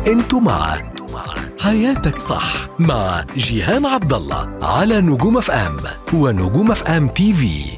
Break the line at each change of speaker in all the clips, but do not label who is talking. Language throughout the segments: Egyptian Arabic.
انتوا مع حياتك صح مع جيهان عبد الله على نجوم اف ام ونجوم اف ام تي في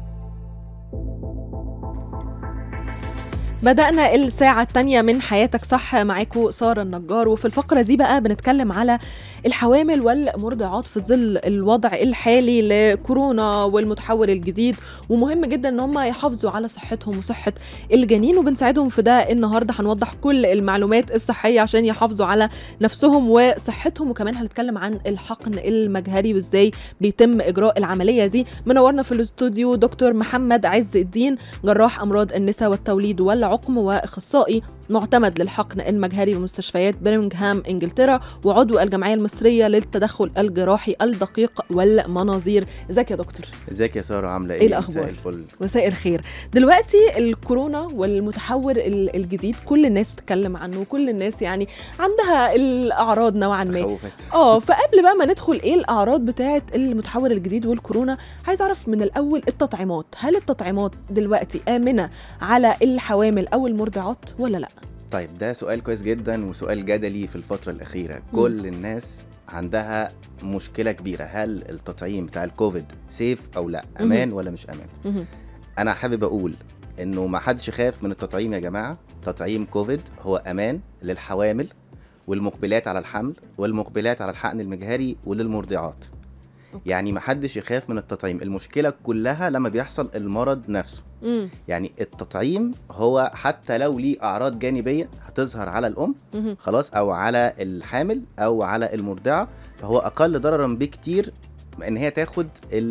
بدأنا الساعة التانية من حياتك صح معاكم سارة النجار وفي الفقرة دي بقى بنتكلم على الحوامل والمرضعات في ظل الوضع الحالي لكورونا والمتحور الجديد ومهم جدا ان هم يحافظوا على صحتهم وصحة الجنين وبنساعدهم في ده النهاردة هنوضح كل المعلومات الصحية عشان يحافظوا على نفسهم وصحتهم وكمان هنتكلم عن الحقن المجهري وازاي بيتم اجراء العملية دي منورنا في الاستوديو دكتور محمد عز الدين جراح امراض النساء والتوليد والعقم واخصائي معتمد للحقن المجهري بمستشفيات برمنغهام انجلترا وعضو الجمعيه المصريه للتدخل الجراحي الدقيق والمناظير ازيك يا دكتور
ازيك يا ساره عامله ايه
إيه الأخبار؟
مساء الفل
مساء الخير دلوقتي الكورونا والمتحور ال- الجديد كل الناس بتتكلم عنه وكل الناس يعني عندها الاعراض نوعا ما
خوفت
اه فقبل بقى ما ندخل ايه الاعراض بتاعه المتحور الجديد والكورونا عايز اعرف من الاول التطعيمات هل التطعيمات دلوقتي امنه على الحوامل او المرضعات ولا لا
طيب ده سؤال كويس جدا وسؤال جدلي في الفتره الاخيره كل الناس عندها مشكله كبيره هل التطعيم بتاع الكوفيد سيف او لا امان ولا مش امان
مهم.
انا حابب اقول انه ما حدش يخاف من التطعيم يا جماعه تطعيم كوفيد هو امان للحوامل والمقبلات على الحمل والمقبلات على الحقن المجهري وللمرضعات
أوكي.
يعني ما حدش يخاف من التطعيم المشكله كلها لما بيحصل المرض نفسه
مم.
يعني التطعيم هو حتى لو ليه اعراض جانبيه هتظهر على الام
مهم.
خلاص او على الحامل او على المرضعه فهو اقل ضررا بكتير من ان هي تاخد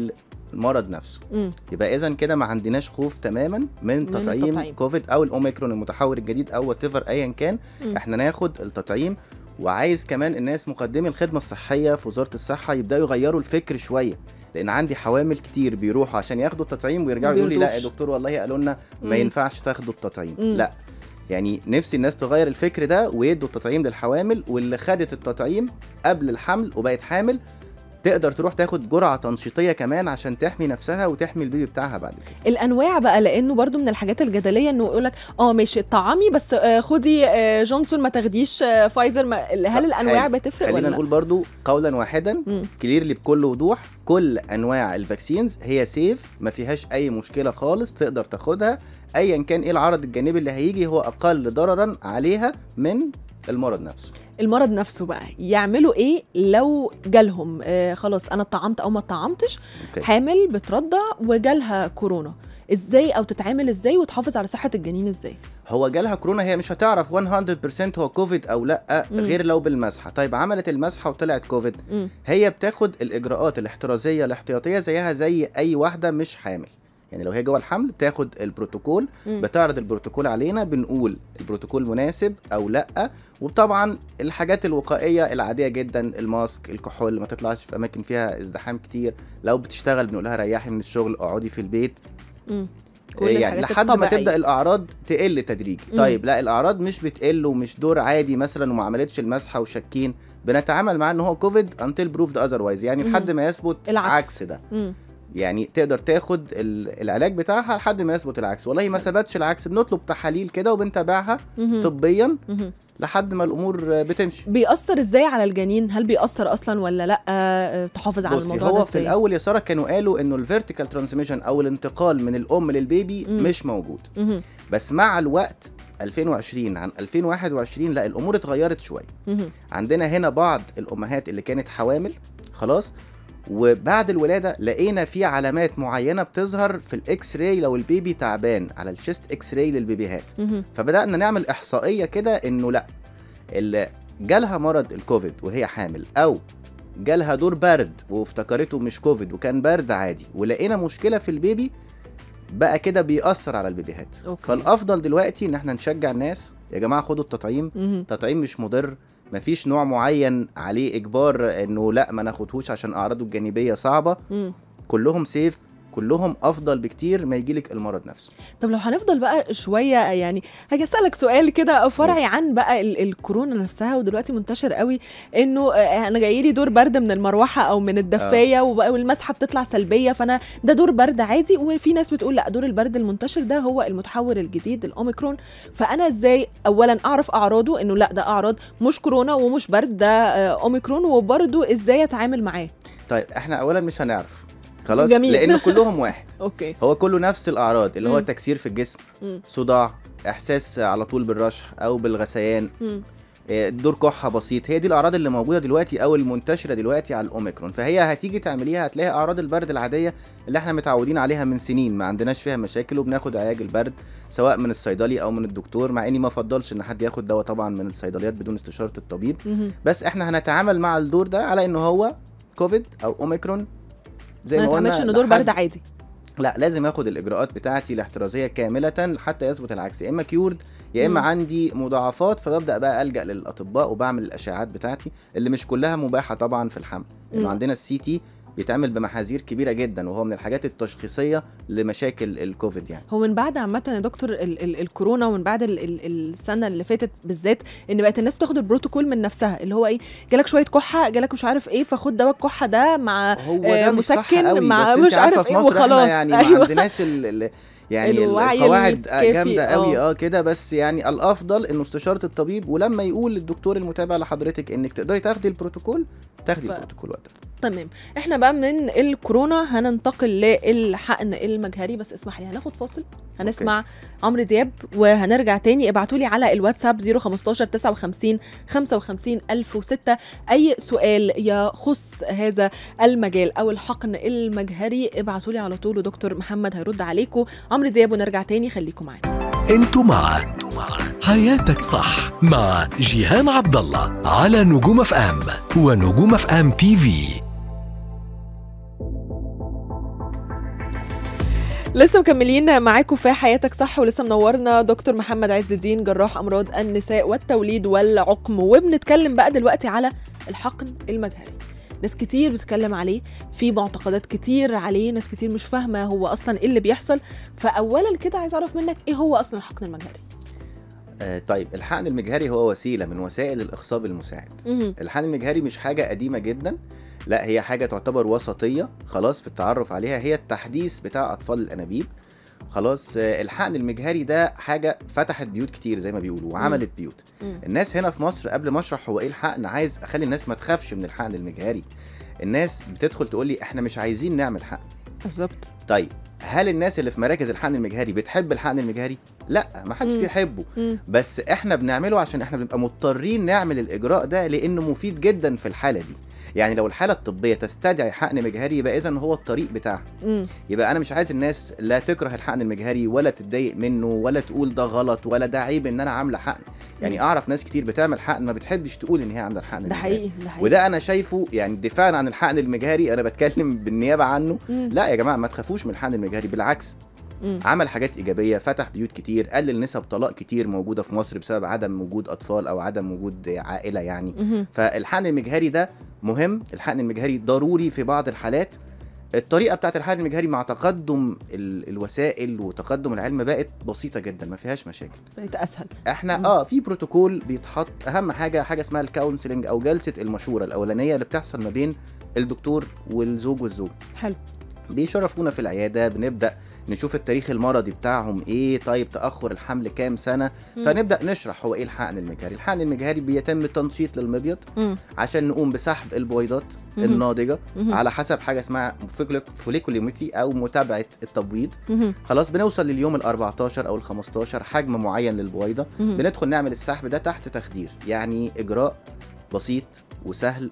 المرض نفسه
مم.
يبقى اذا كده ما عندناش خوف تماما من,
من
تطعيم
التطعيم.
كوفيد او الاوميكرون المتحور الجديد او وات ايا كان
مم.
احنا ناخد التطعيم وعايز كمان الناس مقدمي الخدمه الصحيه في وزاره الصحه يبداوا يغيروا الفكر شويه لان عندي حوامل كتير بيروحوا عشان ياخدوا التطعيم ويرجعوا يقولوا لي لا يا
بيرضوش.
دكتور والله قالوا لنا
مم.
ما ينفعش تاخدوا التطعيم
مم.
لا يعني نفسي الناس تغير الفكر ده ويدوا التطعيم للحوامل واللي خدت التطعيم قبل الحمل وبقت حامل تقدر تروح تاخد جرعه تنشيطيه كمان عشان تحمي نفسها وتحمي البيبي بتاعها بعد كده
الانواع بقى لانه برضو من الحاجات الجدليه انه يقول لك اه ماشي طعمي بس آه خدي آه جونسون ما تاخديش آه فايزر ما هل الانواع
حلو.
بتفرق ولا
خلينا
لا
نقول برضو قولا واحدا
مم.
كليرلي بكل وضوح كل انواع الفاكسينز هي سيف ما فيهاش اي مشكله خالص تقدر تاخدها ايا كان ايه العرض الجانبي اللي هيجي هو اقل ضررا عليها من المرض نفسه
المرض نفسه بقى يعملوا ايه لو جالهم آه خلاص انا اتطعمت او ما اتطعمتش
اوكي
حامل بترضع وجالها كورونا ازاي او تتعامل ازاي وتحافظ على صحه الجنين ازاي
هو جالها كورونا هي مش هتعرف 100% هو كوفيد او لا
مم.
غير لو بالمسحه طيب عملت المسحه وطلعت كوفيد
مم.
هي بتاخد الاجراءات الاحترازيه الاحتياطيه زيها زي اي واحده مش حامل يعني لو هي جوه الحمل بتاخد البروتوكول
مم.
بتعرض البروتوكول علينا بنقول البروتوكول مناسب او لا وطبعا الحاجات الوقائيه العاديه جدا الماسك الكحول ما تطلعش في اماكن فيها ازدحام كتير لو بتشتغل بنقول لها ريحي من الشغل اقعدي في البيت
مم. كل
يعني
الحاجات
لحد ما
الطبيعية.
تبدا الاعراض تقل تدريجي
مم.
طيب لا الاعراض مش بتقل ومش دور عادي مثلا وما عملتش المسحه وشاكين بنتعامل معاه ان هو كوفيد until proved otherwise يعني
مم.
لحد ما يثبت
العكس.
عكس ده
مم.
يعني تقدر تاخد ال- العلاج بتاعها لحد ما يثبت العكس والله ما ثبتش العكس بنطلب تحاليل كده وبنتابعها
مهم.
طبيا
مهم.
لحد ما الامور بتمشي
بيأثر ازاي على الجنين هل بيأثر اصلا ولا لا آه، تحافظ على
بصي
الموضوع
هو
ده
في
ازاي
الاول يا ساره كانوا قالوا انه الفيرتيكال ترانسميشن او الانتقال من الام للبيبي
مم.
مش موجود
مهم.
بس مع الوقت 2020 عن 2021 لا الامور اتغيرت شويه
مهم.
عندنا هنا بعض الامهات اللي كانت حوامل خلاص وبعد الولاده لقينا في علامات معينه بتظهر في الاكس راي لو البيبي تعبان على الشيست اكس راي للبيبيهات
مهم.
فبدانا نعمل احصائيه كده انه لا اللي جالها مرض الكوفيد وهي حامل او جالها دور برد وافتكرته مش كوفيد وكان برد عادي ولقينا مشكله في البيبي بقى كده بيأثر على البيبيهات
أوكي.
فالافضل دلوقتي ان احنا نشجع الناس يا جماعه خدوا التطعيم
مهم.
التطعيم مش مضر مفيش نوع معين عليه اجبار انه لا ما ناخدهوش عشان اعراضه الجانبيه صعبه
مم.
كلهم سيف كلهم افضل بكتير ما يجيلك المرض نفسه
طب لو هنفضل بقى شويه يعني هاجي اسالك سؤال كده فرعي عن بقى ال الكورونا نفسها ودلوقتي منتشر قوي انه آه، انا جاي لي دور برد من المروحه او من الدفايه وبقى- والمسحه بتطلع سلبيه فانا ده دور برد عادي وفي ناس بتقول لا دور البرد المنتشر ده هو المتحور الجديد الاوميكرون فانا ازاي اولا اعرف اعراضه انه لا ده اعراض مش كورونا ومش برد ده آه، اوميكرون وبرده ازاي اتعامل معاه
طيب احنا اولا مش هنعرف خلاص
جميل.
لان كلهم واحد
اوكي
هو كله نفس الاعراض اللي هو
مم.
تكسير في الجسم
مم.
صداع احساس على طول بالرشح او بالغثيان
مم.
آه، دور كحه بسيط هي دي الاعراض اللي موجوده دلوقتي او المنتشره دلوقتي على الاوميكرون فهي هتيجي تعمليها هتلاقي اعراض البرد العاديه اللي احنا متعودين عليها من سنين ما عندناش فيها مشاكل وبناخد علاج البرد سواء من الصيدلي او من الدكتور مع اني ما افضلش ان حد ياخد دواء طبعا من الصيدليات بدون استشاره الطبيب
مهم.
بس احنا هنتعامل مع الدور ده على انه هو كوفيد او اوميكرون زي
ما
ما قلنا
نتعاملش انه دور
لحد-
برد عادي
لا لازم اخد الاجراءات بتاعتي الاحترازيه كامله حتى يثبت العكس يا اما كيورد يا اما
مم.
عندي مضاعفات فببدا بقى الجا للاطباء وبعمل الاشعاعات بتاعتي اللي مش كلها مباحه طبعا في الحمل لانه
مم.
عندنا السي تي بيتعمل بمحاذير كبيره جدا وهو من الحاجات التشخيصيه لمشاكل الكوفيد يعني
هو من بعد عامة يا دكتور ال ال الكورونا ومن بعد ال ال السنة اللي فاتت بالذات ان بقت الناس بتاخد البروتوكول من نفسها اللي هو ايه جالك شوية كحة جالك مش عارف ايه فخد دواء الكحة ده مع
هو
آه،
ده مش صح
مسكن
قوي
مع
بس
مش
انت عارفة
عارف
في
ايه
مصر احنا
وخلاص
يعني ما
ايوه
عندناش ال ال يعني
الوعي
القواعد
الكافي،
جامده قوي
اه.
اه كده بس يعني الافضل انه استشاره الطبيب ولما يقول للدكتور المتابع لحضرتك انك تقدري تاخدي البروتوكول تاخدي
ف-
البروتوكول وقتها
تمام احنا بقى من الكورونا هننتقل للحقن المجهري بس اسمح لي هناخد فاصل هنسمع عمرو دياب وهنرجع تاني ابعتوا لي على الواتساب 015 59 55 1006 اي سؤال يخص هذا المجال او الحقن المجهري ابعتوا لي على طول ودكتور محمد هيرد عليكم عمرو دياب ونرجع تاني خليكم معانا
انتوا مع حياتك صح مع جيهان عبد الله على نجوم اف ام ونجوم اف ام تي في
لسه مكملين معاكم في حياتك صح ولسه منورنا دكتور محمد عز الدين جراح امراض النساء والتوليد والعقم وبنتكلم بقى دلوقتي على الحقن المجهري ناس كتير بتتكلم عليه في معتقدات كتير عليه ناس كتير مش فاهمه هو اصلا ايه اللي بيحصل فاولا كده عايز اعرف منك ايه هو اصلا الحقن المجهري
آه طيب الحقن المجهري هو وسيله من وسائل الاخصاب المساعد
مهم.
الحقن المجهري مش حاجه قديمه جدا لا هي حاجه تعتبر وسطيه خلاص في التعرف عليها هي التحديث بتاع اطفال الانابيب خلاص آه، الحقن المجهري ده حاجه فتحت بيوت كتير زي ما بيقولوا وعملت بيوت
مم.
الناس هنا في مصر قبل ما اشرح هو ايه الحقن عايز اخلي الناس ما تخافش من الحقن المجهري الناس بتدخل تقول لي احنا مش عايزين نعمل حقن
بالظبط
طيب هل الناس اللي في مراكز الحقن المجهري بتحب الحقن المجهري لا ما حدش
مم.
بيحبه
مم.
بس احنا بنعمله عشان احنا بنبقى مضطرين نعمل الاجراء ده لانه مفيد جدا في الحاله دي يعني لو الحاله الطبيه تستدعي حقن مجهري يبقى اذا هو الطريق بتاعها
مم.
يبقى انا مش عايز الناس لا تكره الحقن المجهري ولا تتضايق منه ولا تقول ده غلط ولا ده عيب ان انا عامله حقن يعني
مم.
اعرف ناس كتير بتعمل حقن ما بتحبش تقول ان هي عامله الحقن
ده
المجهري.
حقيقي ده حقيقي
وده انا شايفه يعني دفاعا عن الحقن المجهري انا بتكلم بالنيابه عنه
مم.
لا يا جماعه ما تخافوش من الحقن المجهري بالعكس
مم.
عمل حاجات ايجابيه فتح بيوت كتير قلل نسب طلاق كتير موجوده في مصر بسبب عدم وجود اطفال او عدم وجود عائله يعني
مهم.
فالحقن المجهري ده مهم الحقن المجهري ضروري في بعض الحالات الطريقه بتاعت الحقن المجهري مع تقدم ال- الوسائل وتقدم العلم بقت بسيطه جدا ما فيهاش مشاكل
بقت اسهل
احنا
مم.
اه في بروتوكول بيتحط اهم حاجه حاجه اسمها الكونسلنج او جلسه المشوره الاولانيه اللي بتحصل ما بين الدكتور والزوج والزوج
حلو
بيشرفونا في العياده بنبدا نشوف التاريخ المرضي بتاعهم ايه طيب تاخر الحمل كام سنه
مم.
فنبدا نشرح هو ايه الحقن المجهري الحقن المجهري بيتم تنشيط للمبيض
مم.
عشان نقوم بسحب البويضات
مهم.
الناضجه
مهم.
على حسب حاجه اسمها فوليكوليمتري او متابعه التبويض
مهم.
خلاص بنوصل لليوم ال 14 او ال 15 حجم معين للبويضه
مهم.
بندخل نعمل السحب ده تحت تخدير يعني اجراء بسيط وسهل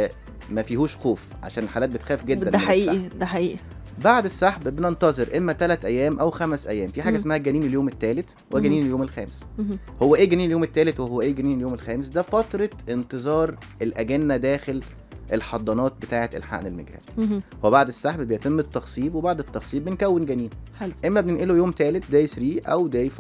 وما فيهوش خوف عشان الحالات بتخاف جدا
ده
من
حقيقي
السحب.
ده حقيقي
بعد السحب بننتظر اما 3 ايام او 5 ايام في حاجه
مم.
اسمها جنين اليوم الثالث وجنين اليوم الخامس
مهم.
هو ايه جنين اليوم الثالث وهو ايه جنين اليوم الخامس ده فتره انتظار الاجنه داخل الحضانات بتاعه الحقن المجهري
مهم.
هو بعد السحب بيتم التخصيب وبعد التخصيب بنكون جنين
حلو
اما بننقله يوم ثالث داي 3 او داي 5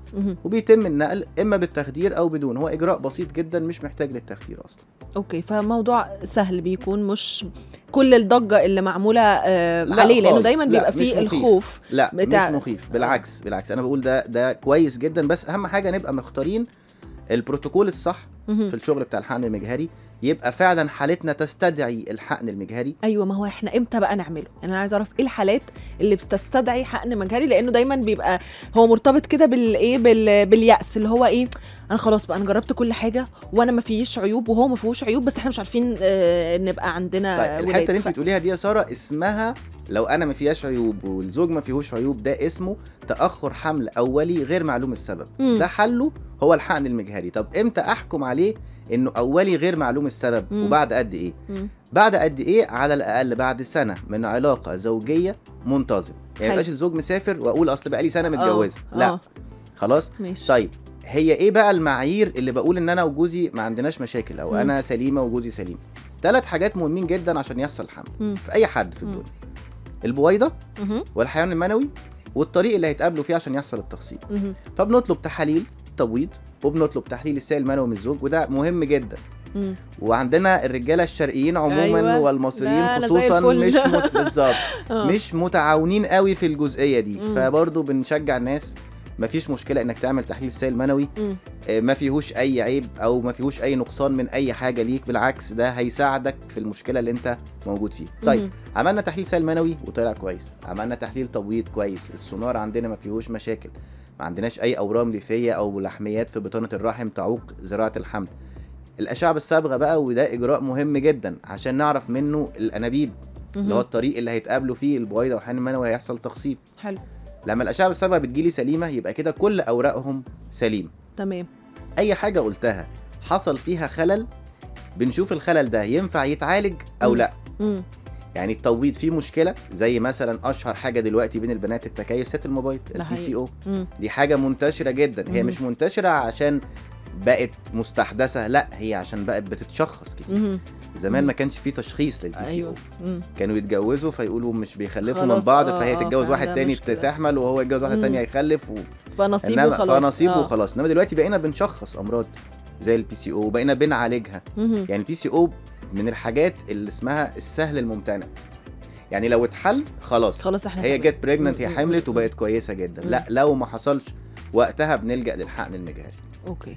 مهم.
وبيتم النقل اما بالتخدير او بدون هو اجراء بسيط جدا مش محتاج للتخدير اصلا
اوكي فموضوع سهل بيكون مش كل الضجه اللي معموله آه
لا
عليه لانه
خالص.
دايما
لا،
بيبقى
مش
فيه
مخيف.
الخوف
لا
بتاع-
مش مخيف بالعكس بالعكس انا بقول ده ده كويس جدا بس اهم حاجه نبقى مختارين البروتوكول الصح
مهم.
في الشغل بتاع الحقن المجهري يبقى فعلا حالتنا تستدعي الحقن المجهري
ايوه ما هو احنا امتى بقى نعمله يعني انا عايزه اعرف ايه الحالات اللي بتستدعي حقن مجهري لانه دايما بيبقى هو مرتبط كده بالايه بال... باليأس اللي هو ايه انا خلاص بقى انا جربت كل حاجه وانا ما فيش عيوب وهو ما فيهوش عيوب بس احنا مش عارفين آه نبقى عندنا
طيب
ولاد
الحته اللي
ف-
انت بتقوليها دي يا ساره اسمها لو انا ما فيهاش عيوب والزوج ما فيهوش عيوب ده اسمه تاخر حمل اولي غير معلوم السبب
مم.
ده حله هو الحقن المجهري طب امتى احكم عليه انه اولي غير معلوم السبب
مم.
وبعد قد ايه
مم.
بعد قد ايه على الاقل بعد سنه من علاقه زوجيه منتظمه يعني
حلو.
ما يبقاش الزوج مسافر واقول اصل بقالي سنه متجوزه
آه،
لا
آه،
خلاص
ماشي
طيب هي ايه بقى المعايير اللي بقول ان انا وجوزي ما عندناش مشاكل او
مم.
انا سليمه وجوزي سليم ثلاث حاجات مهمين جدا عشان يحصل حمل
مم.
في اي حد في
مم.
الدنيا البويضه
مهم.
والحيوان المنوي والطريق اللي هيتقابلوا فيه عشان يحصل التخصيب
مهم.
فبنطلب تحاليل تبويض وبنطلب تحليل السائل المنوي من الزوج وده مهم جدا
مم.
وعندنا الرجاله الشرقيين عموما
أيوة.
والمصريين
لا، أنا زي
خصوصا
الفل.
مش مت... بالظبط
آه.
مش متعاونين قوي في الجزئيه دي
مم.
فبرضه بنشجع الناس مفيش مشكله انك تعمل تحليل سائل منوي
مم.
آه، ما فيهوش اي عيب او ما فيهوش اي نقصان من اي حاجه ليك بالعكس ده هيساعدك في المشكله اللي انت موجود فيها طيب
مهم.
عملنا تحليل سائل منوي وطلع كويس عملنا تحليل تبويض كويس السونار عندنا ما فيهوش مشاكل ما عندناش اي اورام ليفيه او لحميات في بطانه الرحم تعوق زراعه الحمل الاشعه بالصبغه بقى وده اجراء مهم جدا عشان نعرف منه الانابيب اللي هو
مهم.
الطريق اللي هيتقابلوا فيه البويضه والحيوان المنوي هيحصل تخصيب
حلو
لما الاشعه بالصبغه بتجيلي سليمه يبقى كده كل اوراقهم سليمه
تمام
اي حاجه قلتها حصل فيها خلل بنشوف الخلل ده ينفع يتعالج او
مم.
لا
مم.
يعني التوبيض فيه مشكله زي مثلا اشهر حاجه دلوقتي بين البنات التكيسات الموبايل
ده
البي سي
حقيقي.
او
مم.
دي حاجه منتشره جدا هي
مم.
مش منتشره عشان بقت مستحدثه لا هي عشان بقت بتتشخص كتير
مهم.
زمان
مم.
ما كانش فيه تشخيص للبي سي
ايوه
او
مم.
كانوا يتجوزوا فيقولوا مش بيخلفوا من
خلاص،
بعض
آه،
فهي
آه،
تتجوز واحد
فده
تاني
مشكلة.
تحمل وهو يتجوز واحده
مم.
تانية يخلف و...
فنصيبه
انما
خلاص
فنصيبه
آه.
وخلاص انما دلوقتي بقينا بنشخص امراض زي البي سي او وبقينا بنعالجها
مهم.
يعني البي سي او من الحاجات اللي اسمها السهل الممتنع يعني لو اتحل خلاص
خلاص احنا
هي
تمام.
جت بريجننت هي
مم،
حملت
مم،
وبقت كويسه جدا
مم.
لا لو ما حصلش وقتها بنلجا للحقن المجهري
اوكي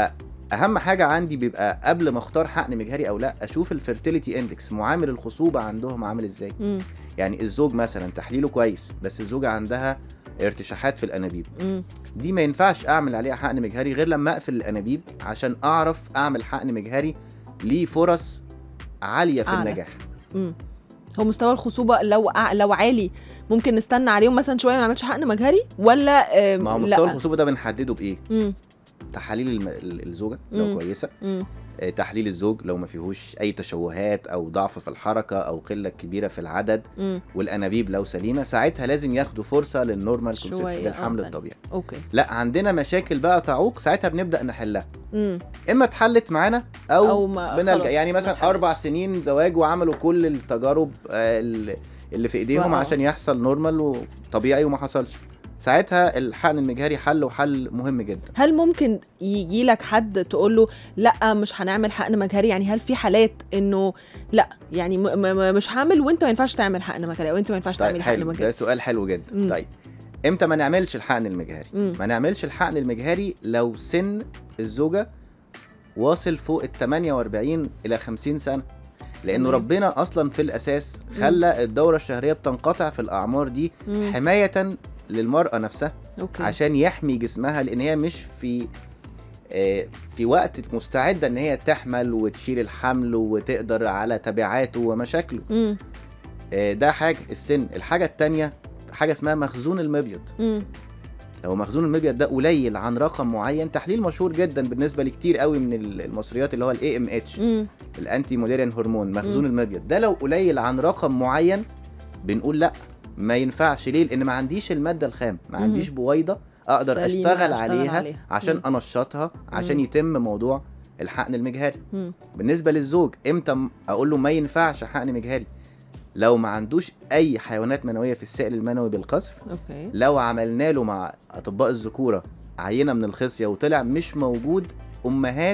فاهم حاجه عندي بيبقى قبل ما اختار حقن مجهري او لا اشوف الفيرتيليتي اندكس معامل الخصوبه عندهم عامل ازاي
مم.
يعني الزوج مثلا تحليله كويس بس الزوجه عندها ارتشاحات في الانابيب
مم.
دي ما ينفعش اعمل عليها حقن مجهري غير لما اقفل الانابيب عشان اعرف اعمل حقن مجهري ليه فرص عاليه في
أعلى.
النجاح
مم. هو مستوى الخصوبه لو ع- لو عالي ممكن نستنى عليهم مثلا شويه ما نعملش حقن مجهري ولا آم،
ما هو
لا.
مستوى الخصوبه ده بنحدده بايه
مم.
تحاليل الم... ال- الزوجه لو
مم.
كويسه
مم.
آه، تحليل الزوج لو ما فيهوش اي تشوهات او ضعف في الحركه او قله كبيره في العدد
مم.
والانابيب لو سليمه ساعتها لازم ياخدوا فرصه للنورمال
شوية،
كونسبشن
آه،
للحمل
تاني.
الطبيعي
اوكي
لا عندنا مشاكل بقى تعوق ساعتها بنبدا نحلها
مم.
اما اتحلت معانا او,
أو ما-
بنلجا
خلاص،
يعني
ما
مثلا
اتحلتش.
اربع سنين زواج وعملوا كل التجارب آه، ال- اللي في ايديهم
فآه.
عشان يحصل نورمال وطبيعي وما حصلش ساعتها الحقن المجهري حل وحل مهم جدا
هل ممكن يجي لك حد تقول له لا مش هنعمل حقن مجهري يعني هل في حالات انه لا يعني م م مش هعمل وانت ما ينفعش تعمل حقن مجهري او انت ما ينفعش
طيب
تعمل حقن
حلو ده
مجهري
سؤال حلو جدا
مم.
طيب امتى ما نعملش الحقن المجهري
مم.
ما نعملش الحقن المجهري لو سن الزوجه واصل فوق ال 48 الى 50 سنه لانه
تمام.
ربنا اصلا في الاساس خلى الدوره الشهريه بتنقطع في الاعمار دي
مم.
حمايه للمراه نفسها
اوكي
عشان يحمي جسمها لان هي مش في آه، في وقت مستعده ان هي تحمل وتشيل الحمل وتقدر على تبعاته ومشاكله
مم.
آه، ده حاجه السن الحاجه التانية حاجه اسمها مخزون المبيض
مم.
لو مخزون المبيض ده قليل عن رقم معين تحليل مشهور جدا بالنسبه لكتير قوي من المصريات اللي هو الاي ام اتش
مم.
الانتي موليريان هرمون مخزون
مم.
المبيض ده لو قليل عن رقم معين بنقول لا ما ينفعش ليه لان ما عنديش الماده الخام ما
مم.
عنديش بويضه اقدر
سليمة
اشتغل
أشتغل
عليها,
عليها.
عشان
مم.
انشطها عشان
مم.
يتم موضوع الحقن المجهري
مم.
بالنسبه للزوج امتى م- اقول له ما ينفعش حقن مجهري لو ما عندوش اي حيوانات منويه في السائل المنوي بالقذف
اوكي
لو عملنا له مع اطباء الذكوره عينه من الخصيه وطلع مش موجود امهات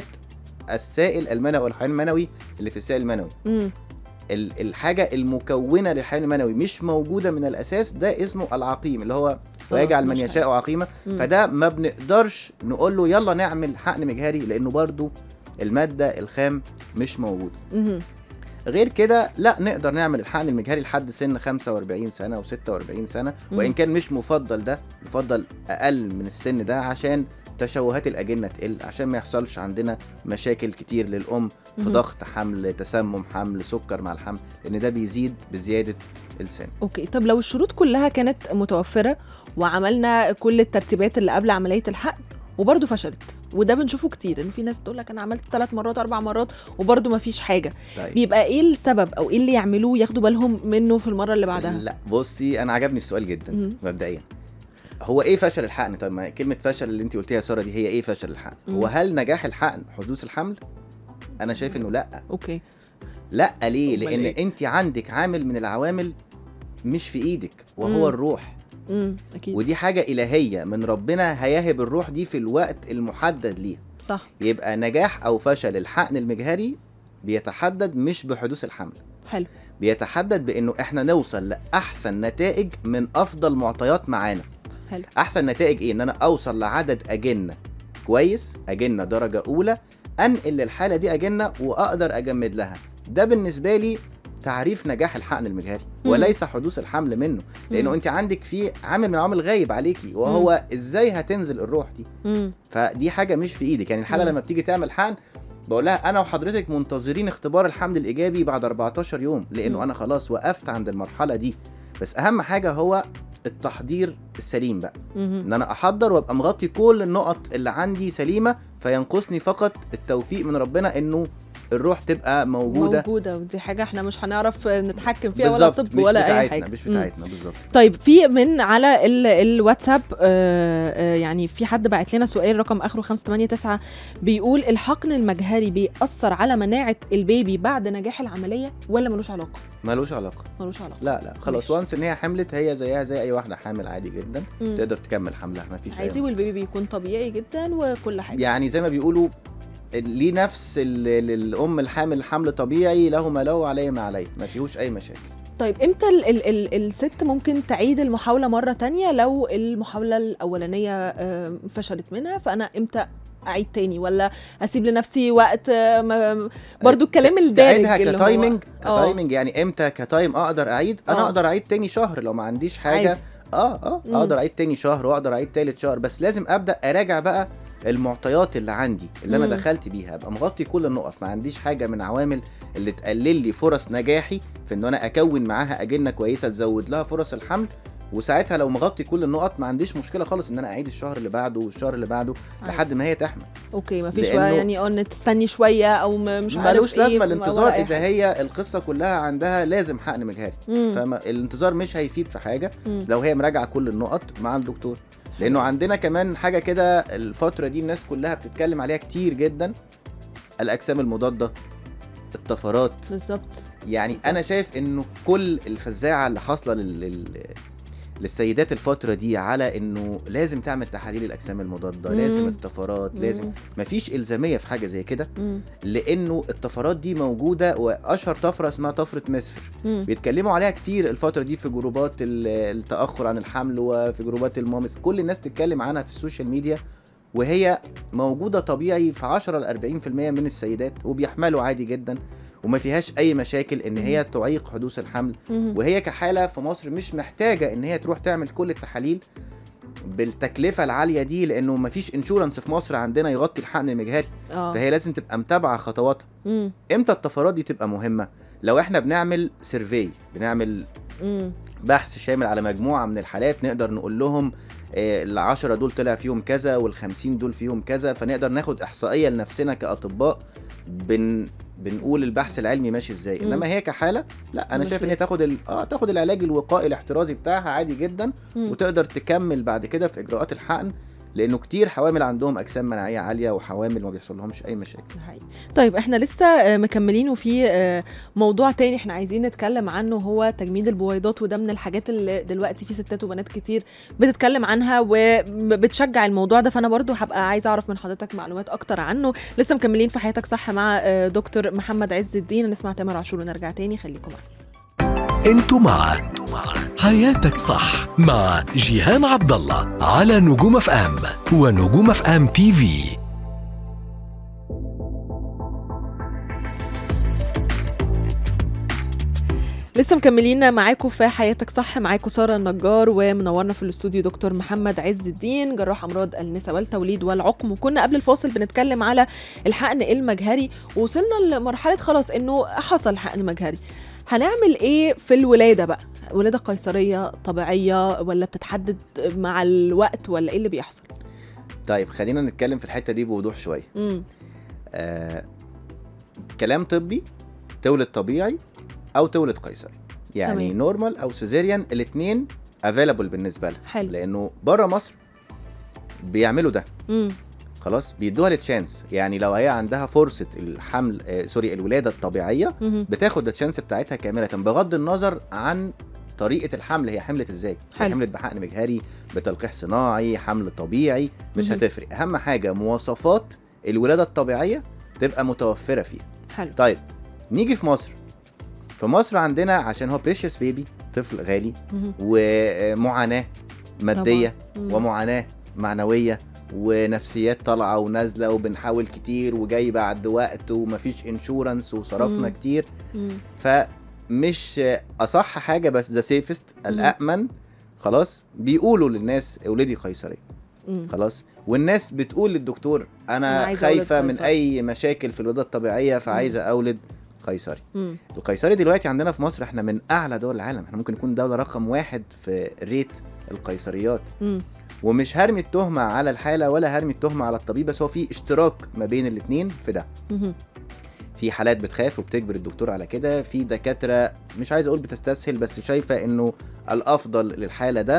السائل المنوي او الحيوان المنوي اللي في السائل المنوي
مم.
ال- الحاجه المكونه للحيوان المنوي مش موجوده من الاساس ده اسمه العقيم اللي هو ويجعل من
مش
يشاء عقيمه
مم.
فده ما بنقدرش نقول له يلا نعمل حقن مجهري لانه برضو الماده الخام مش موجوده
مهم.
غير كده لا نقدر نعمل الحقن المجهري لحد سن 45 سنه و46 سنه
مم.
وان كان مش مفضل ده يفضل اقل من السن ده عشان تشوهات الاجنه تقل عشان ما يحصلش عندنا مشاكل كتير للام في
مهم.
ضغط حمل تسمم حمل سكر مع الحمل لان ده بيزيد بزياده السن
اوكي طب لو الشروط كلها كانت متوفره وعملنا كل الترتيبات اللي قبل عمليه الحقن وبرضه فشلت وده بنشوفه كتير ان في ناس تقول لك انا عملت ثلاث مرات اربع مرات وبرضه ما فيش حاجه
طيب
بيبقى ايه السبب او ايه اللي يعملوه ياخدوا بالهم منه في المره اللي بعدها
لا بصي انا عجبني السؤال جدا
مم.
مبدئيا هو ايه فشل الحقن طب ما كلمه فشل اللي انت قلتيها يا ساره دي هي ايه فشل الحقن
مم.
هو هل نجاح الحقن حدوث الحمل انا شايف انه لا
اوكي
لا ليه
أمال
لان
إيه؟
انت عندك عامل من العوامل مش في ايدك وهو
مم.
الروح
امم اكيد
ودي حاجه الهيه من ربنا هيهب الروح دي في الوقت المحدد ليها
صح
يبقى نجاح او فشل الحقن المجهري بيتحدد مش بحدوث الحمل
حلو
بيتحدد بانه احنا نوصل لاحسن نتائج من افضل معطيات معانا
حلو
احسن نتائج ايه ان انا اوصل لعدد اجنه كويس اجنه درجه اولى انقل للحاله دي اجنه واقدر اجمد لها ده بالنسبه لي تعريف نجاح الحقن المجهري
مم.
وليس حدوث الحمل منه لانه
مم.
انت عندك في عامل من العوامل غايب عليكي وهو ازاي هتنزل الروح دي
امم
فدي حاجه مش في ايدك يعني الحاله
مم.
لما بتيجي تعمل حقن بقول لها انا وحضرتك منتظرين اختبار الحمل الايجابي بعد 14 يوم لانه
مم.
انا خلاص وقفت عند المرحله دي بس اهم حاجه هو التحضير السليم بقى ان انا احضر وابقى مغطي كل النقط اللي عندي سليمه فينقصني فقط التوفيق من ربنا انه الروح تبقى موجوده
موجوده ودي حاجه احنا مش هنعرف نتحكم فيها ولا
بالظبط
طب
مش
ولا
بتاعتنا
اي حاجه
مش
مم.
بتاعتنا بالظبط
طيب في من على ال الواتساب آه آه يعني في حد بعت لنا سؤال رقم اخره 589 بيقول الحقن المجهري بيأثر على مناعه البيبي بعد نجاح العمليه ولا ملوش علاقه؟
ملوش علاقه
ملوش علاقه
لا لا خلاص
ماشي.
وانس ان هي حملت هي زيها زي اي واحده حامل عادي جدا
مم.
تقدر تكمل حملها مفيش أي
عادي
مشكلة.
والبيبي بيكون طبيعي جدا وكل حاجه
يعني زي ما بيقولوا ليه نفس ال- ال- الام الحامل حمل طبيعي له ما له عليه ما عليه ما فيهوش اي مشاكل
طيب امتى ال ال ال الست ممكن تعيد المحاوله مره تانية لو المحاوله الاولانيه آه، فشلت منها فانا امتى اعيد تاني ولا اسيب لنفسي وقت آه، ما- برضو الكلام الدارج
تعيدها
اللي هو-
كتايمنج
آه.
كتايمنج يعني امتى كتايم اقدر اعيد انا
آه.
اقدر اعيد تاني شهر لو ما عنديش حاجه
عادي.
اه اه
مم.
اقدر اعيد تاني شهر واقدر اعيد تالت شهر بس لازم ابدا اراجع بقى المعطيات اللي عندي اللي انا
مم.
دخلت بيها ابقى مغطي كل النقط ما عنديش حاجه من عوامل اللي تقلل لي فرص نجاحي في ان انا اكون معاها اجنه كويسه تزود لها فرص الحمل وساعتها لو مغطي كل النقط ما عنديش مشكله خالص ان انا اعيد الشهر اللي بعده والشهر اللي بعده
عادي.
لحد ما هي تحمل
اوكي ما فيش
لأنه-
بقى يعني اه إن تستني شويه او م- مش عارف
ملوش
ايه
لازمه
ولا
الانتظار
أي
اذا
حاجة.
هي القصه كلها عندها لازم حقن مجهري
مم.
فالانتظار مش هيفيد في حاجه
مم.
لو هي مراجعه كل النقط مع الدكتور لانه عندنا كمان حاجه كده الفتره دي الناس كلها بتتكلم عليها كتير جدا الاجسام المضاده الطفرات
بالظبط
يعني
بالظبط.
انا شايف انه كل الفزاعه اللي حاصله لل... لل... للسيدات الفترة دي على انه لازم تعمل تحاليل الاجسام المضادة،
مم.
لازم الطفرات، لازم
مم.
مفيش الزامية في حاجة زي كده
مم.
لانه الطفرات دي موجودة واشهر طفرة اسمها طفرة مصر
مم.
بيتكلموا عليها كتير الفترة دي في جروبات ال- التأخر عن الحمل وفي جروبات المامس كل الناس تتكلم عنها في السوشيال ميديا وهي موجودة طبيعي في 10 ل 40% من السيدات وبيحملوا عادي جدا وما فيهاش أي مشاكل إن هي تعيق حدوث الحمل
مم.
وهي كحالة في مصر مش محتاجة إن هي تروح تعمل كل التحاليل بالتكلفة العالية دي لأنه مفيش انشورنس في مصر عندنا يغطي الحقن المجهري
اه
فهي لازم تبقى متابعة خطواتها
مم.
امتى الطفرات دي تبقى مهمة لو احنا بنعمل سيرفي بنعمل
مم.
بحث شامل على مجموعة من الحالات نقدر نقول لهم آه، العشرة دول طلع فيهم كذا والخمسين دول فيهم كذا فنقدر ناخد إحصائية لنفسنا كأطباء بن بنقول البحث العلمي ماشي ازاي
مم.
انما هي كحاله لا انا
مش
شايف ان هي
لازم.
تاخد ال... اه تاخد العلاج الوقائي الاحترازي بتاعها عادي جدا
مم.
وتقدر تكمل بعد كده في اجراءات الحقن لانه كتير حوامل عندهم اجسام مناعيه عاليه وحوامل ما بيحصل لهمش اي مشاكل
ده حقيقي. طيب احنا لسه آه، مكملين وفي آه، موضوع تاني احنا عايزين نتكلم عنه هو تجميد البويضات وده من الحاجات اللي دلوقتي في ستات وبنات كتير بتتكلم عنها وبتشجع الموضوع ده فانا برضو هبقى عايزه اعرف من حضرتك معلومات اكتر عنه لسه مكملين في حياتك صح مع آه، دكتور محمد عز الدين نسمع تامر عاشور ونرجع تاني خليكم معانا
انتوا مع حياتك صح مع جيهان عبد الله على نجوم اف ام ونجوم اف ام تي في
لسه مكملين معاكم في حياتك صح معاكم ساره النجار ومنورنا في الاستوديو دكتور محمد عز الدين جراح امراض النساء والتوليد والعقم وكنا قبل الفاصل بنتكلم على الحقن المجهري وصلنا لمرحله خلاص انه حصل حقن مجهري هنعمل ايه في الولاده بقى ولاده قيصريه طبيعيه ولا بتتحدد مع الوقت ولا ايه اللي بيحصل
طيب خلينا نتكلم في الحته دي بوضوح شويه
امم
آه كلام طبي تولد طبيعي او تولد قيصري يعني
تمام.
نورمال او سيزيريان الاثنين افيلابل بالنسبه لها
حلو
لانه بره مصر بيعملوا ده
امم
خلاص بيدوها للتشانس يعني لو هي عندها فرصه الحمل آه سوري الولاده الطبيعيه
مهم.
بتاخد التشانس بتاعتها كامله بغض النظر عن طريقه الحمل هي حملت ازاي هي
حلو.
حملت بحقن مجهري بتلقيح صناعي حمل طبيعي مش
مهم.
هتفرق اهم حاجه مواصفات الولاده الطبيعيه تبقى متوفره فيها
حلو
طيب نيجي في مصر في مصر عندنا عشان هو بريشيوس بيبي طفل غالي
مهم.
ومعاناه ماديه
مم.
ومعاناه معنويه ونفسيات طالعه ونازله وبنحاول كتير وجاي بعد وقت ومفيش انشورنس وصرفنا
مم.
كتير
مم.
فمش اصح حاجه بس ذا سيفست الامن خلاص بيقولوا للناس اولدي قيصريه
مم.
خلاص والناس بتقول للدكتور
أنا
انا
عايزة أولد
خايفه من
قيصري.
اي مشاكل في الولاده الطبيعيه فعايزه اولد قيصري
مم.
القيصري دلوقتي عندنا في مصر احنا من اعلى دول العالم احنا ممكن نكون دوله رقم واحد في ريت القيصريات
مم.
ومش هرمي التهمه على الحاله ولا هرمي التهمه على الطبيب بس هو في اشتراك ما بين الاثنين في ده
مهم.
في حالات بتخاف وبتجبر الدكتور على كده في دكاتره مش عايز اقول بتستسهل بس شايفه انه الافضل للحاله ده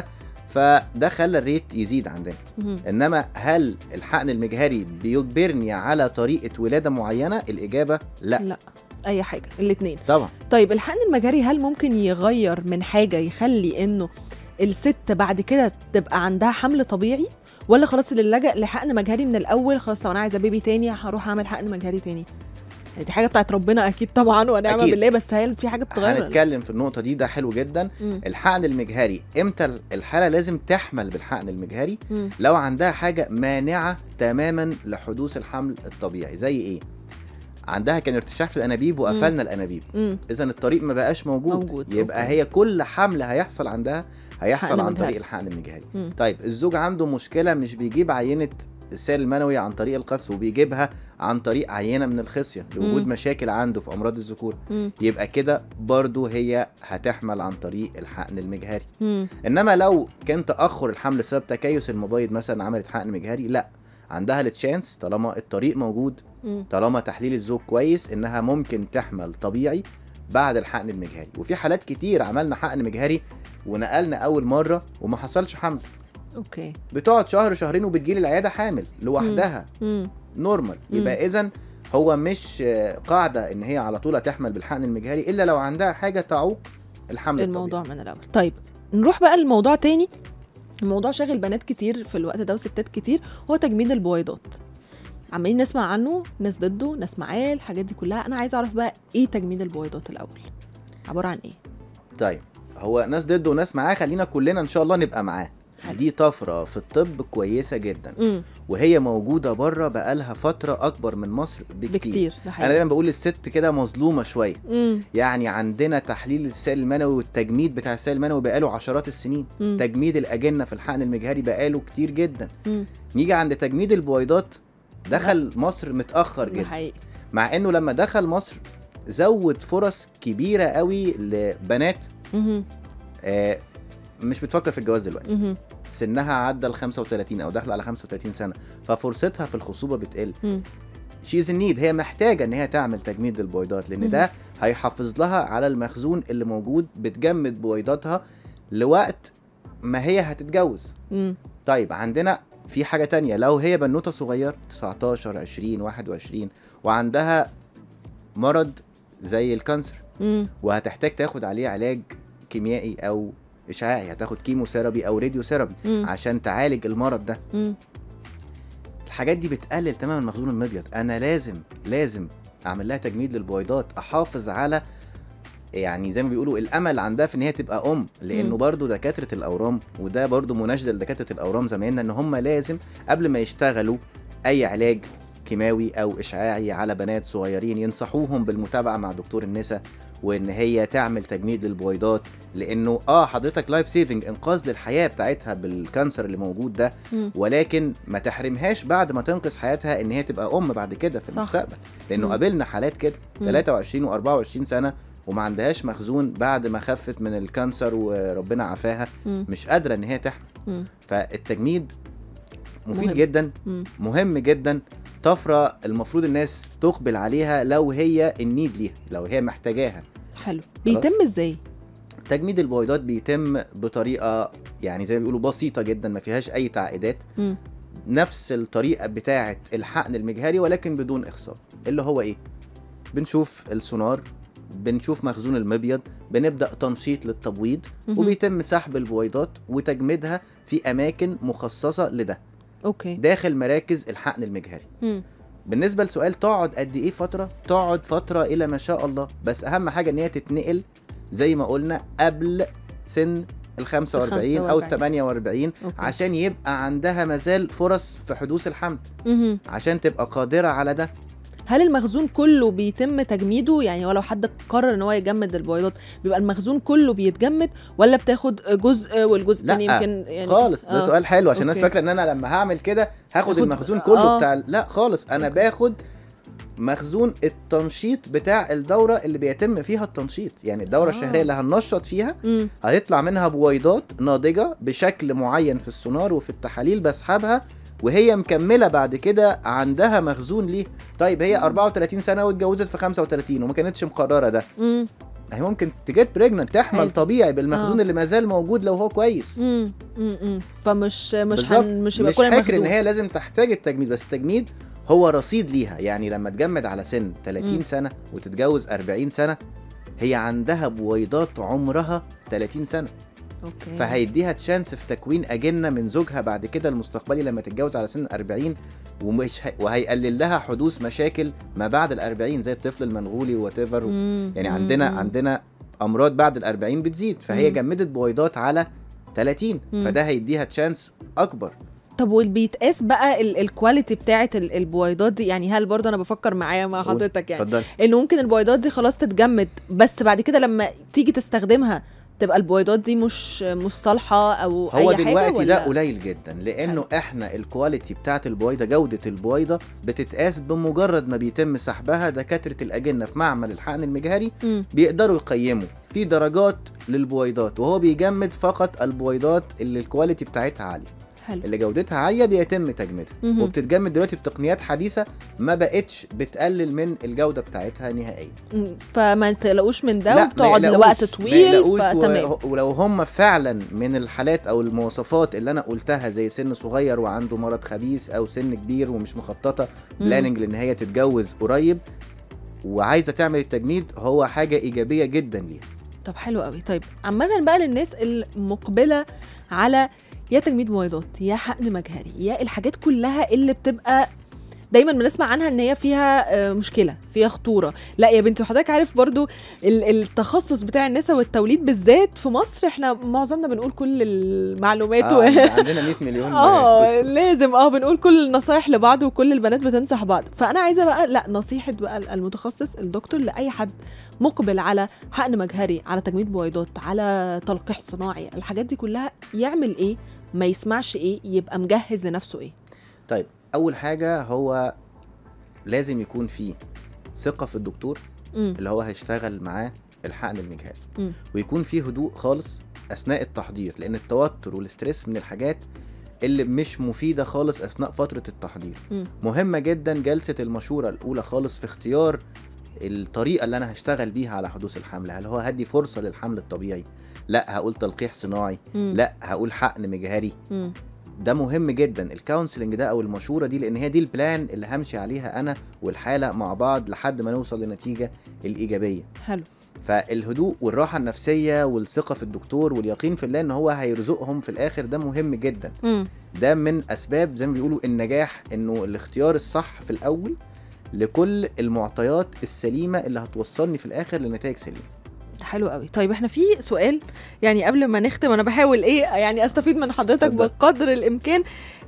فده خلى الريت يزيد عندنا
مهم.
انما هل الحقن المجهري بيجبرني على طريقه ولاده معينه الاجابه لا
لا اي حاجه الاثنين
طبعا
طيب الحقن المجاري هل ممكن يغير من حاجه يخلي انه الست بعد كده تبقى عندها حمل طبيعي ولا خلاص اللي لجأ لحقن مجهري من الاول خلاص لو انا عايزه بيبي تاني هروح اعمل حقن مجهري تاني يعني دي حاجه بتاعت ربنا اكيد طبعا ونعم
أكيد.
بالله بس هل في حاجه بتغير ولا لا؟
هنتكلم في النقطه دي ده حلو جدا
مم.
الحقن المجهري امتى الحاله لازم تحمل بالحقن المجهري
مم.
لو عندها حاجه مانعه تماما لحدوث الحمل الطبيعي زي ايه عندها كان ارتشاح في الانابيب وقفلنا الانابيب
مم.
اذا الطريق ما بقاش موجود,
موجود،
يبقى
أوكي.
هي كل حمل هيحصل عندها هيحصل
حقن
عن
مجهري.
طريق الحقن المجهري
مم.
طيب الزوج عنده مشكله مش بيجيب عينه السائل المنوي عن طريق القذف وبيجيبها عن طريق عينه من الخصيه لوجود
مم.
مشاكل عنده في امراض الذكور
مم.
يبقى كده برضو هي هتحمل عن طريق الحقن المجهري
مم.
انما لو كان تاخر الحمل بسبب تكيس المبيض مثلا عملت حقن مجهري لا عندها التشانس طالما الطريق موجود
مم.
طالما تحليل الزوج كويس انها ممكن تحمل طبيعي بعد الحقن المجهري وفي حالات كتير عملنا حقن مجهري ونقلنا اول مره وما حصلش حمل
اوكي
بتقعد شهر شهرين وبتجيلي العياده حامل لوحدها
مم.
نورمال
مم.
يبقى اذا هو مش آه، قاعده ان هي على طول هتحمل بالحقن المجهري الا لو عندها حاجه تعوق الحمل
الموضوع
الطبيعي
من الاول طيب نروح بقى لموضوع تاني الموضوع شاغل بنات كتير في الوقت ده وستات كتير هو تجميد البويضات عمالين نسمع عنه ناس ضده ناس معاه الحاجات دي كلها انا عايزه اعرف بقى ايه تجميد البويضات الاول عباره عن ايه
طيب هو ناس ضده وناس معاه خلينا كلنا ان شاء الله نبقى معاه
حلو.
دي طفره في الطب كويسه جدا
امم
وهي موجوده بره بقالها فتره اكبر من مصر بكتير,
بكتير ده
انا
حقيقي
دايما بقول للست كده مظلومه شويه
امم
يعني عندنا تحليل السائل المنوي والتجميد بتاع السائل المنوي بقاله عشرات السنين
مم.
تجميد الاجنه في الحقن المجهري بقاله كتير جدا
مم.
نيجي عند تجميد البويضات دخل مصر متاخر
ده
جدا
حقيقي
مع انه لما دخل مصر زود فرص كبيره قوي لبنات
مهم.
آه، مش بتفكر في الجواز دلوقتي
مهم.
سنها عدى ال 35 او داخله على 35 سنه ففرصتها في الخصوبه بتقل
مم.
شيز نيد هي محتاجه ان هي تعمل تجميد للبويضات لان
مم.
ده هيحافظ لها على المخزون اللي موجود بتجمد بويضاتها لوقت ما هي هتتجوز
مم.
طيب عندنا في حاجه تانية لو هي بنوته صغيره 19 20 21 وعندها مرض زي الكانسر
مم.
وهتحتاج تاخد عليه علاج كيميائي او اشعاعي هتاخد كيمو ثيرابي او راديو ثيرابي
مم.
عشان تعالج المرض ده
مم.
الحاجات دي بتقلل تماما المخزون المبيض انا لازم لازم اعمل لها تجميد للبويضات احافظ على يعني زي ما بيقولوا الامل عندها في ان هي تبقى ام لانه
مم.
برضو دكاتره الاورام وده برضو مناشده لدكاتره الاورام زمايلنا ان هم لازم قبل ما يشتغلوا اي علاج كيماوي او اشعاعي على بنات صغيرين ينصحوهم بالمتابعه مع دكتور النساء وان هي تعمل تجميد للبويضات لانه اه حضرتك لايف سيفنج انقاذ للحياه بتاعتها بالكانسر اللي موجود ده
مم.
ولكن ما تحرمهاش بعد ما تنقذ حياتها ان هي تبقى ام بعد كده في
صح.
المستقبل لانه
مم.
قابلنا حالات كده
مم.
23 و24 سنه وما عندهاش مخزون بعد ما خفت من الكانسر وربنا عافاها
مم.
مش قادره ان هي تحمل
مم.
فالتجميد مفيد
مهم.
جدا
مم.
مهم جدا طفره المفروض الناس تقبل عليها لو هي النيد ليها لو هي محتاجاها
حلو بيتم ازاي
تجميد البويضات بيتم بطريقه يعني زي ما بيقولوا بسيطه جدا ما فيهاش اي تعقيدات
مم.
نفس الطريقه بتاعه الحقن المجهري ولكن بدون اخصاب اللي هو ايه بنشوف السونار بنشوف مخزون المبيض بنبدا تنشيط للتبويض
مهم.
وبيتم سحب البويضات وتجميدها في اماكن مخصصه لده
اوكي
داخل مراكز الحقن المجهري
مم.
بالنسبه لسؤال تقعد قد ايه فتره تقعد فتره الى ما شاء الله بس اهم حاجه ان هي تتنقل زي ما قلنا قبل سن ال 45 او ال
45.
48
أوكي.
عشان يبقى عندها مازال فرص في حدوث الحمل
مهم.
عشان تبقى قادره على ده
هل المخزون كله بيتم تجميده يعني ولو حد قرر ان هو يجمد البويضات بيبقى المخزون كله بيتجمد ولا بتاخد جزء والجزء
لا،
الثاني يمكن يعني
خالص ده
آه.
سؤال حلو عشان الناس
أوكي.
فاكره ان انا لما هعمل كده هاخد
هاخد-
المخزون كله
آه.
بتاع لا خالص انا
أوكي.
باخد مخزون التنشيط بتاع الدوره اللي بيتم فيها التنشيط يعني الدوره
آه.
الشهريه اللي هننشط فيها
مم.
هيطلع منها بويضات ناضجه بشكل معين في السونار وفي التحاليل بسحبها وهي مكمله بعد كده عندها مخزون ليه طيب هي 34 سنه واتجوزت في 35 وما كانتش مقرره ده
مم.
هي ممكن تجيت بريجننت تحمل
عادي.
طبيعي بالمخزون
آه.
اللي ما زال موجود لو هو كويس
مم. مم. مم. فمش مش
بالظبط.
هن مش يبقى
مش
كل
فاكر
المخزون
ان هي لازم تحتاج التجميد بس التجميد هو رصيد ليها يعني لما تجمد على سن 30
مم.
سنه وتتجوز 40 سنه هي عندها بويضات عمرها 30 سنه
اوكي
فهيديها تشانس في تكوين اجنه من زوجها بعد كده المستقبلي لما تتجوز على سن 40 ومش هي... وهيقلل لها حدوث مشاكل ما بعد ال 40 زي الطفل المنغولي وات
مم.
يعني
مم.
عندنا
مم.
عندنا امراض بعد ال 40 بتزيد فهي
مم.
جمدت بويضات على 30
مم.
فده هيديها تشانس اكبر
طب والبيتقاس بقى ال- الكواليتي بتاعه ال- البويضات دي يعني هل برضه انا بفكر معايا مع
قول.
حضرتك يعني
اتفضل
انه ممكن البويضات دي خلاص تتجمد بس بعد كده لما تيجي تستخدمها تبقى البويضات دي مش مش صالحه او
هو
اي حاجه
دلوقتي
ولا
ده قليل جدا لانه احنا الكواليتي بتاعت البويضه جوده البويضه بتتقاس بمجرد ما بيتم سحبها دكاتره الاجنه في معمل الحقن المجهري
مم.
بيقدروا يقيموا في درجات للبويضات وهو بيجمد فقط البويضات اللي الكواليتي بتاعتها عاليه
حلو
اللي جودتها عاليه بيتم تجميدها
مهم.
وبتتجمد دلوقتي بتقنيات حديثه ما بقتش بتقلل من الجوده بتاعتها نهائيا
مم. فما تقلقوش من ده
لا، ما
وبتقعد
يقلقوش-
لوقت
ما
طويل
يقلقوش
فتمام
و- ولو هم فعلا من الحالات او المواصفات اللي انا قلتها زي سن صغير وعنده مرض خبيث او سن كبير ومش مخططه
مم.
بلاننج لان هي تتجوز قريب وعايزه تعمل التجميد هو حاجه ايجابيه جدا ليها
طب حلو قوي طيب عامة بقى للناس المقبلة على يا تجميد بويضات يا حقن مجهري يا الحاجات كلها اللي بتبقى دايما بنسمع عنها ان هي فيها آه، مشكله فيها خطوره لا يا بنتي وحضرتك عارف برضو ال- التخصص بتاع النساء والتوليد بالذات في مصر احنا معظمنا بنقول كل المعلومات
آه
و...
عندنا 100 مليون
اه
طفل.
لازم اه بنقول كل النصايح لبعض وكل البنات بتنصح بعض فانا عايزه بقى لا نصيحه بقى المتخصص الدكتور لاي حد مقبل على حقن مجهري على تجميد بويضات على تلقيح صناعي الحاجات دي كلها يعمل ايه ما يسمعش ايه يبقى مجهز لنفسه ايه
طيب اول حاجه هو لازم يكون في ثقه في الدكتور
امم
اللي هو هيشتغل معاه الحقن المجهري
مم.
ويكون في هدوء خالص اثناء التحضير لان التوتر والاسترس من الحاجات اللي مش مفيده خالص اثناء فتره التحضير
مم.
مهمه جدا جلسه المشوره الاولى خالص في اختيار الطريقه اللي انا هشتغل بيها على حدوث الحمل هل هو هدي فرصه للحمل الطبيعي لا هقول تلقيح صناعي
مم.
لا هقول حقن مجهري
مم.
ده مهم جدا الكونسلنج ده او المشوره دي لان هي دي البلان اللي همشي عليها انا والحاله مع بعض لحد ما نوصل لنتيجه الايجابيه
حلو
فالهدوء والراحه النفسيه والثقه في الدكتور واليقين في الله ان هو هيرزقهم في الاخر ده مهم جدا
مم.
ده من اسباب زي ما بيقولوا النجاح انه الاختيار الصح في الاول لكل المعطيات السليمه اللي هتوصلني في الاخر لنتائج سليمه
حلو قوي طيب احنا في سؤال يعني قبل ما نختم انا بحاول ايه يعني استفيد من حضرتك
اتفضل.
بقدر الامكان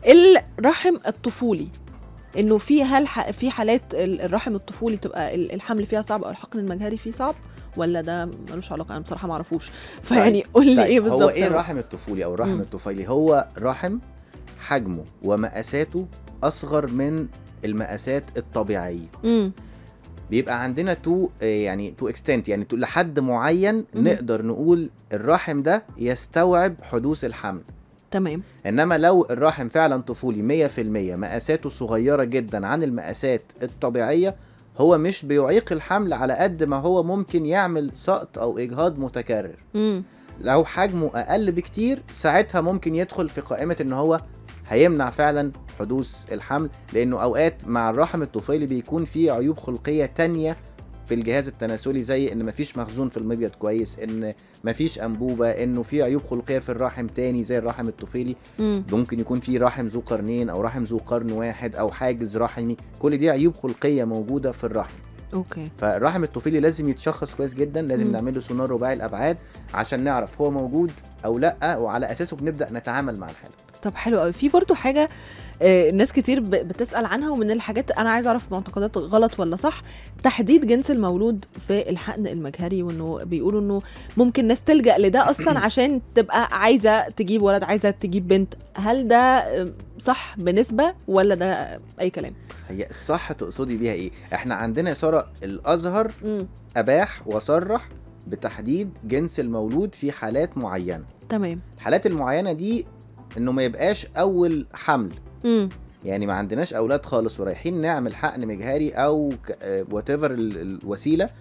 الرحم الطفولي انه في هل ح- في حالات ال- الرحم الطفولي تبقى ال- الحمل فيها صعب او الحقن المجهري فيه صعب ولا ده ملوش علاقه انا بصراحه ما اعرفوش فيعني قول لي
طيب
ايه بالظبط
هو ايه الرحم الطفولي او الرحم
مم.
الطفيلي هو رحم حجمه ومقاساته اصغر من المقاسات الطبيعيه
امم
بيبقى عندنا تو آه، يعني تو اكستنت يعني تو لحد معين
مم.
نقدر نقول الرحم ده يستوعب حدوث الحمل
تمام
انما لو الرحم فعلا طفولي 100% مقاساته صغيره جدا عن المقاسات الطبيعيه هو مش بيعيق الحمل على قد ما هو ممكن يعمل سقط او اجهاض متكرر
امم
لو حجمه اقل بكتير ساعتها ممكن يدخل في قائمه ان هو هيمنع فعلا حدوث الحمل لانه اوقات مع الرحم الطفيلي بيكون فيه عيوب خلقيه تانية في الجهاز التناسلي زي ان مفيش مخزون في المبيض كويس ان مفيش انبوبه انه في عيوب خلقيه في الرحم تاني زي الرحم الطفيلي
امم
ممكن يكون في رحم ذو قرنين او رحم ذو قرن واحد او حاجز رحمي كل دي عيوب خلقيه موجوده في الرحم
اوكي
فالرحم الطفيلي لازم يتشخص كويس جدا لازم
مم.
نعمل له سونار رباعي الابعاد عشان نعرف هو موجود او لا وعلى اساسه بنبدا نتعامل مع الحاله
طب حلو قوي في برضو حاجه آه، ناس كتير ب- بتسال عنها ومن الحاجات انا عايزه اعرف معتقدات غلط ولا صح تحديد جنس المولود في الحقن المجهري وانه بيقولوا انه ممكن ناس تلجا لده اصلا عشان تبقى عايزه تجيب ولد عايزه تجيب بنت هل ده آه، صح بنسبه ولا ده اي كلام
هي الصح تقصدي بيها ايه احنا عندنا يا ساره الازهر
امم
اباح وصرح بتحديد جنس المولود في حالات معينه
تمام
الحالات المعينه دي انه ما يبقاش اول حمل
امم
يعني ما عندناش اولاد خالص ورايحين نعمل حقن مجهري او وات ايفر الوسيله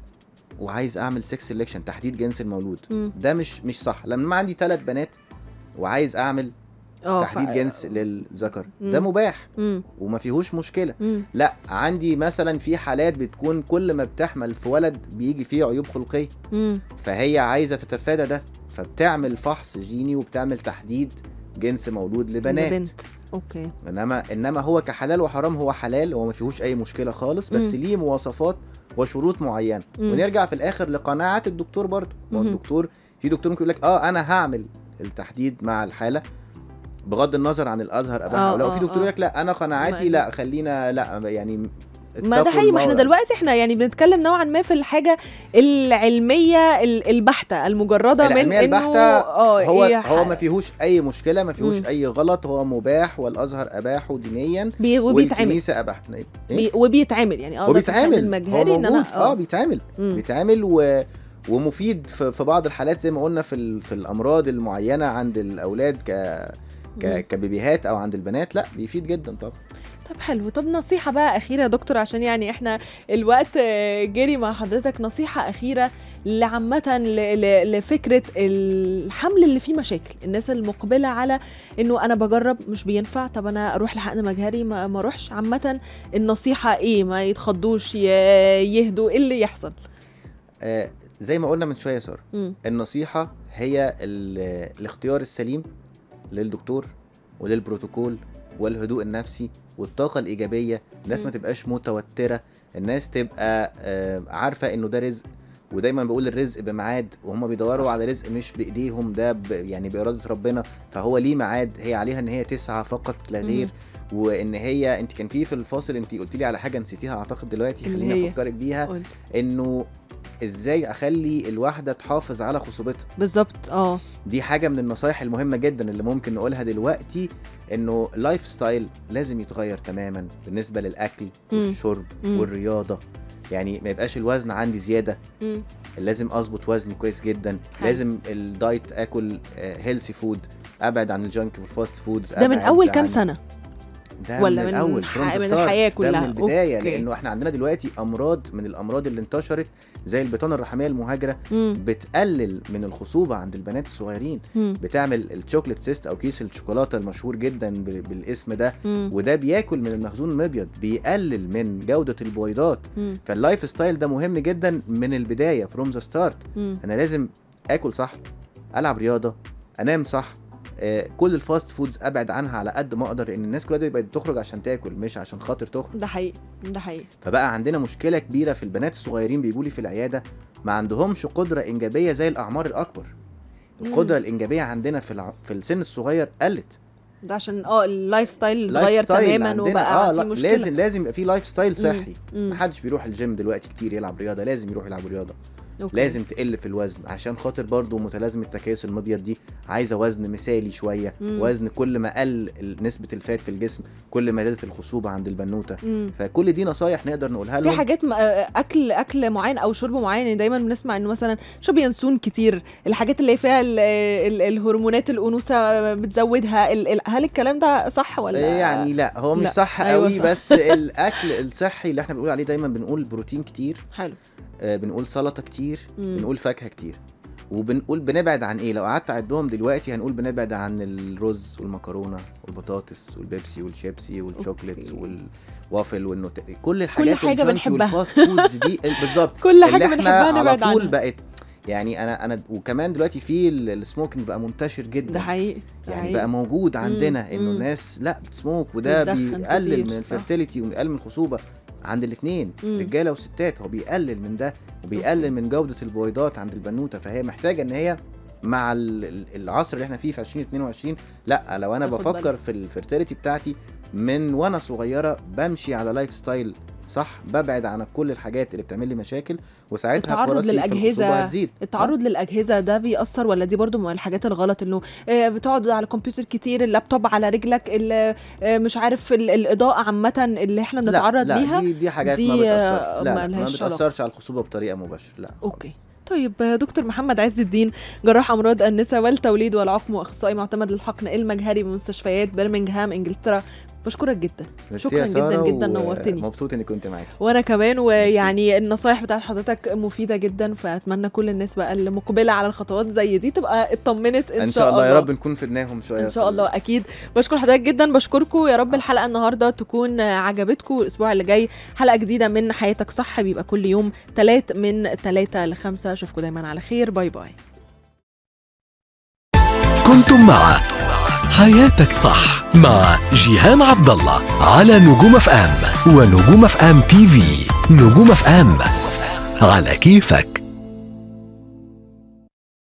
وعايز اعمل سكس سelection تحديد جنس المولود
امم
ده مش مش صح لما عندي ثلاث بنات وعايز اعمل
اه
تحديد جنس للذكر
مم.
ده مباح
امم
وما فيهوش مشكله
امم
لا عندي مثلا في حالات بتكون كل ما بتحمل في ولد بيجي فيه عيوب خلقيه
امم
فهي عايزه تتفادى ده فبتعمل فحص جيني وبتعمل تحديد جنس مولود لبنات
بنت اوكي
انما انما هو كحلال وحرام هو حلال هو ما فيهوش اي مشكله خالص بس
مم.
ليه مواصفات وشروط معينه
مم.
ونرجع في الاخر لقناعه الدكتور برضه ما هو
مهم.
الدكتور في دكتور ممكن يقول لك اه انا هعمل التحديد مع الحاله بغض النظر عن الازهر اباح
آه،
او لا
آه،
وفي دكتور
آه.
يقول لك لا انا قناعاتي
ما-
لا خلينا لا يعني
ما ده
اتقوا
حقيقي ما احنا
الموضوع.
دلوقتي احنا يعني بنتكلم نوعا ما في الحاجه العلميه ال- البحته المجرده من
العلمية
انه
البحتة
اه
هو
إيه
هو
ح-
ما فيهوش اي مشكله ما فيهوش
مم.
اي غلط هو مباح والازهر اباحه دينيا
بي وبيتعمل
والكنيسه اباح إيه؟
بي وبيتعمل يعني اه
هو
ده في الحقن
بيتعمل هو
المجهري ان
موجود
انا
اه بيتعمل
مم.
بيتعمل و... ومفيد في, في بعض الحالات زي ما قلنا في ال... في الامراض المعينه عند الاولاد ك... ك...
مم.
كبيبيهات او عند البنات لا بيفيد جدا طبعا
طب حلو طب نصيحه بقى اخيره يا دكتور عشان يعني احنا الوقت آه، جري مع حضرتك نصيحه اخيره لعامة ل- ل- لفكرة الحمل اللي فيه مشاكل الناس المقبلة على انه انا بجرب مش بينفع طب انا اروح لحقن مجهري ما ما اروحش عامة النصيحة ايه ما يتخضوش ي- يهدوا ايه اللي يحصل
آه زي ما قلنا من شويه يا ساره
مم.
النصيحه هي ال... الاختيار السليم للدكتور وللبروتوكول والهدوء النفسي والطاقه الايجابيه الناس ما
مم.
تبقاش متوتره الناس تبقى آه عارفه انه ده رزق ودايما بقول الرزق بميعاد وهم بيدوروا
صح.
على رزق مش بايديهم ده ب... يعني باراده ربنا فهو ليه ميعاد هي عليها ان هي تسعى فقط لا غير وان هي انت كان في في الفاصل انت قلت لي على حاجه نسيتيها اعتقد دلوقتي
اللي
خليني
هي؟
افكرك بيها
قلت.
انه ازاي اخلي الواحده تحافظ على خصوبتها
بالظبط اه
دي حاجه من النصايح المهمه جدا اللي ممكن نقولها دلوقتي انه لايف ستايل لازم يتغير تماما بالنسبه للاكل
مم.
والشرب
مم.
والرياضه يعني ما يبقاش الوزن عندي زياده
مم.
لازم اظبط وزني كويس جدا
حلو.
لازم الدايت اكل هيلثي فود ابعد عن الجنك والفاست فودز
ده من
أبعد
اول كام
عن-
سنة
ده
ولا
من,
من
الاول
ح-
from the
من
start.
الحياة
ده
كلها.
من البدايه
أوكي.
لانه احنا عندنا دلوقتي امراض من الامراض اللي انتشرت زي البطانه الرحميه المهاجره
مم.
بتقلل من الخصوبه عند البنات الصغيرين
مم.
بتعمل الشوكليت سيست او كيس الشوكولاته المشهور جدا ب- بالاسم ده
مم.
وده بياكل من المخزون المبيض بيقلل من جوده البويضات
مم.
فاللايف ستايل ده مهم جدا من البدايه فروم ذا ستارت
مم.
انا لازم اكل صح العب رياضه انام صح آه، كل الفاست فودز ابعد عنها على قد ما اقدر لان الناس كلها دلوقتي بقت بتخرج عشان تاكل مش عشان خاطر تخرج
ده حقيقي ده حقيقي
فبقى عندنا مشكله كبيره في البنات الصغيرين بيجوا لي في العياده ما عندهمش قدره انجابيه زي الاعمار الاكبر القدره الانجابيه عندنا في الع... في السن الصغير قلت
ده عشان اه اللايف ستايل
لايف
اتغير
ستايل
تماما
عندنا-
وبقى
اه
في
لا
مشكله
لازم لازم يبقى في لايف ستايل صحي
مم.
محدش بيروح الجيم دلوقتي كتير يلعب رياضه لازم يروح يلعب رياضه
أوكي.
لازم تقل في الوزن عشان خاطر برضو متلازمه تكيس المبيض دي عايزه وزن مثالي شويه
مم.
وزن كل ما قل ال- نسبه الفات في الجسم كل ما زادت الخصوبه عند البنوته
مم.
فكل دي نصايح نقدر نقولها
في
لهم
حاجات م- آه، اكل اكل معين او شرب معين يعني دايما بنسمع انه مثلا شرب ينسون كتير الحاجات اللي فيها ال ال الهرمونات الانوثه بتزودها ال ال هل الكلام ده صح ولا
يعني لا هو مش
لا.
صح
أيوة
قوي
صح.
بس الاكل الصحي اللي احنا بنقول عليه دايما بنقول بروتين كتير
حلو
آه، بنقول سلطه كتير
مم.
بنقول فاكهه كتير وبنقول بنبعد عن ايه لو قعدت اعدهم دلوقتي هنقول بنبعد عن الرز والمكرونه والبطاطس والبيبسي والشيبسي والشوكليتس
أوكي.
والوافل والنوت كل الحاجات
حاجة
الجانكي
بنحبها.
والفاست فودز دي بالظبط
كل
اللي
حاجه
احنا
بنحبها
على
نبعد
طول
عنها
بقت يعني انا انا وكمان دلوقتي في ال- السموكينج بقى منتشر جدا
ده حقيقي ده
يعني
حقيقي.
بقى موجود عندنا انه
مم.
الناس لا بتسموك وده
بتدخن
بيقلل
كتير،
من
صح.
الفيرتيليتي وبيقلل من الخصوبه عند الاثنين
مم.
رجاله وستات هو بيقلل من ده وبيقلل من جوده البويضات عند البنوته فهي محتاجه ان هي مع ال- ال- العصر اللي احنا فيه في 2022 لا لو انا
تاخد
بفكر في الفيرتيليتي بتاعتي من وانا صغيره بمشي على لايف ستايل صح ببعد عن كل الحاجات اللي بتعمل لي مشاكل وساعتها
التعرض
فرصي في
للأجهزة،
الخصوبة هتزيد
التعرض للاجهزه ده بيأثر ولا دي برضو من الحاجات الغلط انه آه، بتقعد على الكمبيوتر كتير اللابتوب على رجلك ال- آه، مش عارف ال- الاضاءه عامه اللي احنا بنتعرض
لا لا
ليها
دي دي حاجات
دي،
ما
آه،
بتاثرش لا,
ما
لا ما
لهاش علاقة.
بتاثرش على الخصوبه بطريقه مباشره لا
اوكي طيب آه، دكتور محمد عز الدين جراح امراض النساء والتوليد والعقم واخصائي معتمد للحقن المجهري بمستشفيات برمنغهام انجلترا بشكرك جدا
ميرسي
شكراً
يا
جداً
سارة
جداً،
و-
نورتني.
مبسوط اني كنت معاكي
وانا كمان ويعني النصايح بتاعت حضرتك مفيده جدا فاتمنى كل الناس بقى اللي مقبله على الخطوات زي دي تبقى اطمنت ان,
ان شاء الله يا رب نكون فدناهم شويه
ان شاء
في-
الله اكيد بشكر حضرتك جدا بشكركم يا رب الحلقه النهارده تكون عجبتكم الاسبوع اللي جاي حلقه جديده من حياتك صح بيبقى كل يوم تلات من تلاتة لخمسة اشوفكم دايما على خير باي باي
كنتم مع حياتك صح مع جيهان عبد الله على نجوم اف ام ونجوم اف ام تي في نجوم اف ام على كيفك